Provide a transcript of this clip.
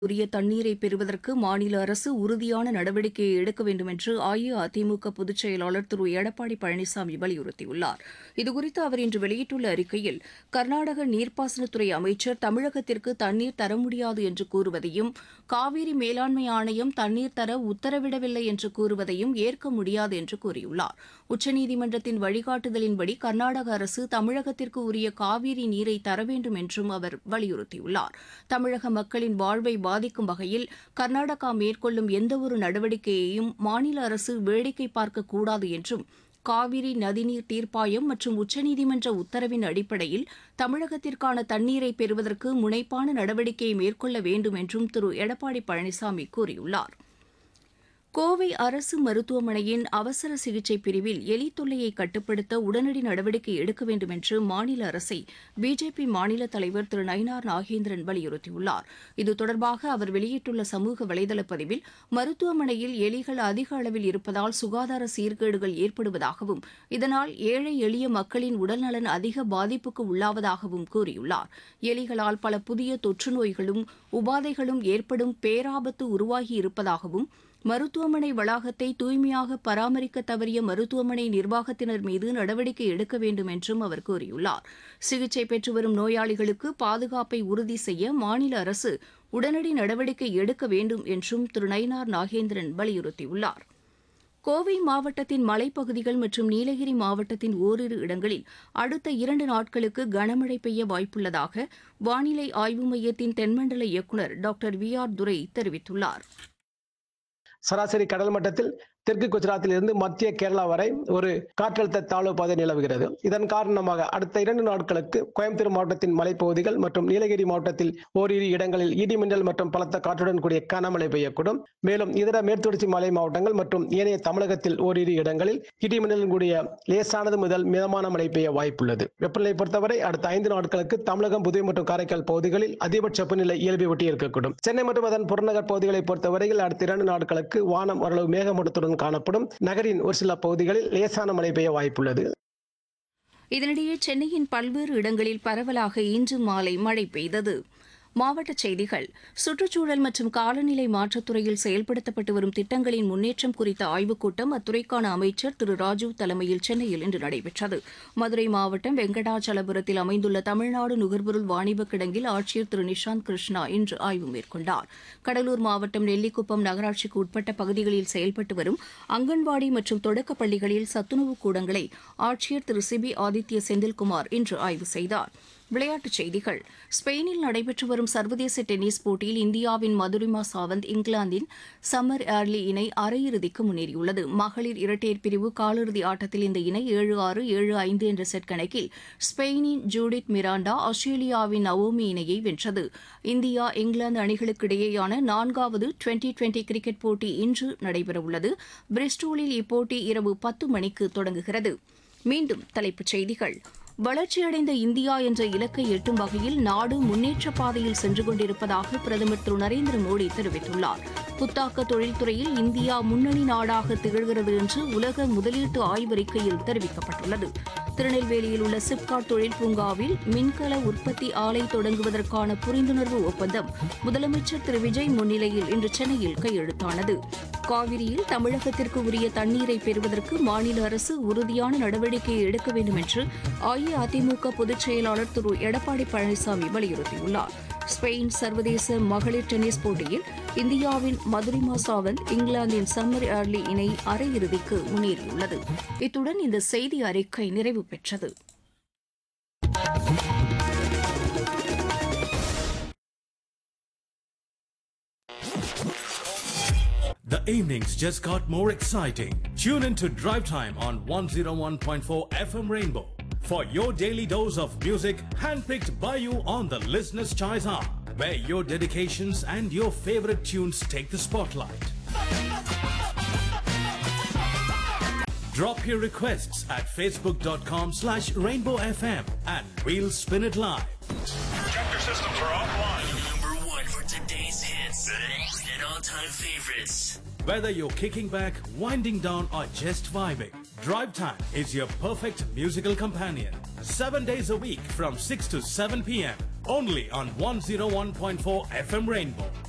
உரிய தண்ணீரை பெறுவதற்கு மாநில அரசு உறுதியான நடவடிக்கையை எடுக்க வேண்டும் என்று அஇஅதிமுக பொதுச் செயலாளர் திரு எடப்பாடி பழனிசாமி வலியுறுத்தியுள்ளார் இதுகுறித்து அவர் இன்று வெளியிட்டுள்ள அறிக்கையில் கர்நாடக நீர்ப்பாசனத்துறை அமைச்சர் தமிழகத்திற்கு தண்ணீர் தர முடியாது என்று கூறுவதையும் காவிரி மேலாண்மை ஆணையம் தண்ணீர் தர உத்தரவிடவில்லை என்று கூறுவதையும் ஏற்க முடியாது என்று கூறியுள்ளார் உச்சநீதிமன்றத்தின் வழிகாட்டுதலின்படி கர்நாடக அரசு தமிழகத்திற்கு உரிய காவிரி நீரை தர வேண்டும் என்றும் அவர் வலியுறுத்தியுள்ளார் தமிழக மக்களின் வாழ்வை பாதிக்கும் வகையில் கர்நாடகா மேற்கொள்ளும் எந்தவொரு நடவடிக்கையையும் மாநில அரசு வேடிக்கை பார்க்கக்கூடாது என்றும் காவிரி நதிநீர் தீர்ப்பாயம் மற்றும் உச்சநீதிமன்ற உத்தரவின் அடிப்படையில் தமிழகத்திற்கான தண்ணீரை பெறுவதற்கு முனைப்பான நடவடிக்கையை மேற்கொள்ள வேண்டும் என்றும் திரு எடப்பாடி பழனிசாமி கூறியுள்ளார் கோவை அரசு மருத்துவமனையின் அவசர சிகிச்சை பிரிவில் எலி தொல்லையை கட்டுப்படுத்த உடனடி நடவடிக்கை எடுக்க வேண்டும் என்று மாநில அரசை பிஜேபி மாநில தலைவர் திரு நயினார் நாகேந்திரன் வலியுறுத்தியுள்ளார் இது தொடர்பாக அவர் வெளியிட்டுள்ள சமூக வலைதள பதிவில் மருத்துவமனையில் எலிகள் அதிக அளவில் இருப்பதால் சுகாதார சீர்கேடுகள் ஏற்படுவதாகவும் இதனால் ஏழை எளிய மக்களின் உடல்நலன் அதிக பாதிப்புக்கு உள்ளாவதாகவும் கூறியுள்ளார் எலிகளால் பல புதிய தொற்று நோய்களும் உபாதைகளும் ஏற்படும் பேராபத்து உருவாகி இருப்பதாகவும் மருத்துவமனை வளாகத்தை தூய்மையாக பராமரிக்க தவறிய மருத்துவமனை நிர்வாகத்தினர் மீது நடவடிக்கை எடுக்க வேண்டும் என்றும் அவர் கூறியுள்ளார் சிகிச்சை பெற்று வரும் நோயாளிகளுக்கு பாதுகாப்பை உறுதி செய்ய மாநில அரசு உடனடி நடவடிக்கை எடுக்க வேண்டும் என்றும் திரு நயினார் நாகேந்திரன் வலியுறுத்தியுள்ளார் கோவை மாவட்டத்தின் மலைப்பகுதிகள் மற்றும் நீலகிரி மாவட்டத்தின் ஓரிரு இடங்களில் அடுத்த இரண்டு நாட்களுக்கு கனமழை பெய்ய வாய்ப்புள்ளதாக வானிலை ஆய்வு மையத்தின் தென்மண்டல இயக்குநர் டாக்டர் வி ஆர் துரை தெரிவித்துள்ளார் சராசரி கடல் மட்டத்தில் தெற்கு குஜராத்தில் இருந்து மத்திய கேரளா வரை ஒரு காற்றழுத்த தாழ்வு பாதை நிலவுகிறது இதன் காரணமாக அடுத்த இரண்டு நாட்களுக்கு கோயம்புத்தூர் மாவட்டத்தின் மலைப்பகுதிகள் மற்றும் நீலகிரி மாவட்டத்தில் ஓரிரு இடங்களில் இடிமின்னல் மற்றும் பலத்த காற்றுடன் கூடிய கனமழை பெய்யக்கூடும் மேலும் இதர மேற்குத்தொடர்ச்சி மலை மாவட்டங்கள் மற்றும் ஏனைய தமிழகத்தில் ஓரிரு இடங்களில் இடிமின்னலுடன் கூடிய லேசானது முதல் மிதமான மழை பெய்ய வாய்ப்புள்ளது வெப்பநிலை பொறுத்தவரை அடுத்த ஐந்து நாட்களுக்கு தமிழகம் புதுவை மற்றும் காரைக்கால் பகுதிகளில் அதிகபட்ச வெப்பநிலை இயல்பை ஒட்டி இருக்கக்கூடும் சென்னை மற்றும் அதன் புறநகர் பகுதிகளை பொறுத்தவரையில் அடுத்த இரண்டு நாட்களுக்கு வானம் ஓரளவு மேகமூட்டத்துடன் காணப்படும் நகரின் ஒரு சில பகுதிகளில் லேசான மழை பெய்ய வாய்ப்புள்ளது இதனிடையே சென்னையின் பல்வேறு இடங்களில் பரவலாக இன்று மாலை மழை பெய்தது மாவட்டச் செய்திகள் சுற்றுச்சூழல் மற்றும் காலநிலை மாற்றத்துறையில் செயல்படுத்தப்பட்டு வரும் திட்டங்களின் முன்னேற்றம் குறித்த ஆய்வுக் கூட்டம் அத்துறைக்கான அமைச்சர் திரு ராஜீவ் தலைமையில் சென்னையில் இன்று நடைபெற்றது மதுரை மாவட்டம் வெங்கடாச்சலபுரத்தில் அமைந்துள்ள தமிழ்நாடு நுகர்பொருள் வாணிபக் கிடங்கில் ஆட்சியர் திரு நிஷாந்த் கிருஷ்ணா இன்று ஆய்வு மேற்கொண்டார் கடலூர் மாவட்டம் நெல்லிக்குப்பம் நகராட்சிக்கு உட்பட்ட பகுதிகளில் செயல்பட்டு வரும் அங்கன்வாடி மற்றும் தொடக்கப் பள்ளிகளில் சத்துணவு கூடங்களை ஆட்சியர் திரு சிபி ஆதித்ய செந்தில்குமார் இன்று ஆய்வு செய்தார் விளையாட்டுச் செய்திகள் ஸ்பெயினில் நடைபெற்று வரும் சர்வதேச டென்னிஸ் போட்டியில் இந்தியாவின் மதுரிமா சாவந்த் இங்கிலாந்தின் சம்மர் ஏர்லி இணை அரையிறுதிக்கு முன்னேறியுள்ளது மகளிர் இரட்டையர் பிரிவு காலிறுதி ஆட்டத்தில் இந்த இணை ஏழு ஆறு ஏழு ஐந்து என்ற செட் கணக்கில் ஸ்பெயினின் ஜூடித் மிராண்டா ஆஸ்திரேலியாவின் நவோமி இணையை வென்றது இந்தியா இங்கிலாந்து அணிகளுக்கு இடையேயான நான்காவது டுவெண்டி டுவெண்டி கிரிக்கெட் போட்டி இன்று நடைபெறவுள்ளது பிரிஸ்டோலில் இப்போட்டி இரவு பத்து மணிக்கு தொடங்குகிறது மீண்டும் தலைப்புச் செய்திகள் வளர்ச்சியடைந்த இந்தியா என்ற இலக்கை எட்டும் வகையில் நாடு முன்னேற்ற பாதையில் சென்று கொண்டிருப்பதாக பிரதமர் திரு நரேந்திர மோடி தெரிவித்துள்ளார் புத்தாக்க தொழில்துறையில் இந்தியா முன்னணி நாடாக திகழ்கிறது என்று உலக முதலீட்டு ஆய்வறிக்கையில் தெரிவிக்கப்பட்டுள்ளது திருநெல்வேலியில் உள்ள சிப்காட் தொழில் பூங்காவில் மின்கல உற்பத்தி ஆலை தொடங்குவதற்கான புரிந்துணர்வு ஒப்பந்தம் முதலமைச்சர் திரு விஜய் முன்னிலையில் இன்று சென்னையில் கையெழுத்தானது காவிரியில் தமிழகத்திற்கு உரிய தண்ணீரை பெறுவதற்கு மாநில அரசு உறுதியான நடவடிக்கையை எடுக்க வேண்டும் என்று அஇஅதிமுக பொதுச் செயலாளர் திரு எடப்பாடி பழனிசாமி வலியுறுத்தியுள்ளார் ஸ்பெயின் சர்வதேச மகளிர் டென்னிஸ் போட்டியில் இந்தியாவின் மதுரிமா சாவந்த் இங்கிலாந்தின் சம்மர் ஏர்லி இணை அரையிறுதிக்கு முன்னேறியுள்ளது இத்துடன் இந்த செய்தி அறிக்கை நிறைவு பெற்றது The evenings just got more exciting. Tune in to Drive Time on 101.4 FM Rainbow for your daily dose of music handpicked by you on the Listener's Choice Hour, where your dedications and your favorite tunes take the spotlight. Drop your requests at facebook.com slash rainbow FM and we'll spin it live. Check your systems are offline. Number one for today's hits and all-time favorites. Whether you're kicking back, winding down, or just vibing, Drive Time is your perfect musical companion. Seven days a week from 6 to 7 p.m. Only on 101.4 FM Rainbow.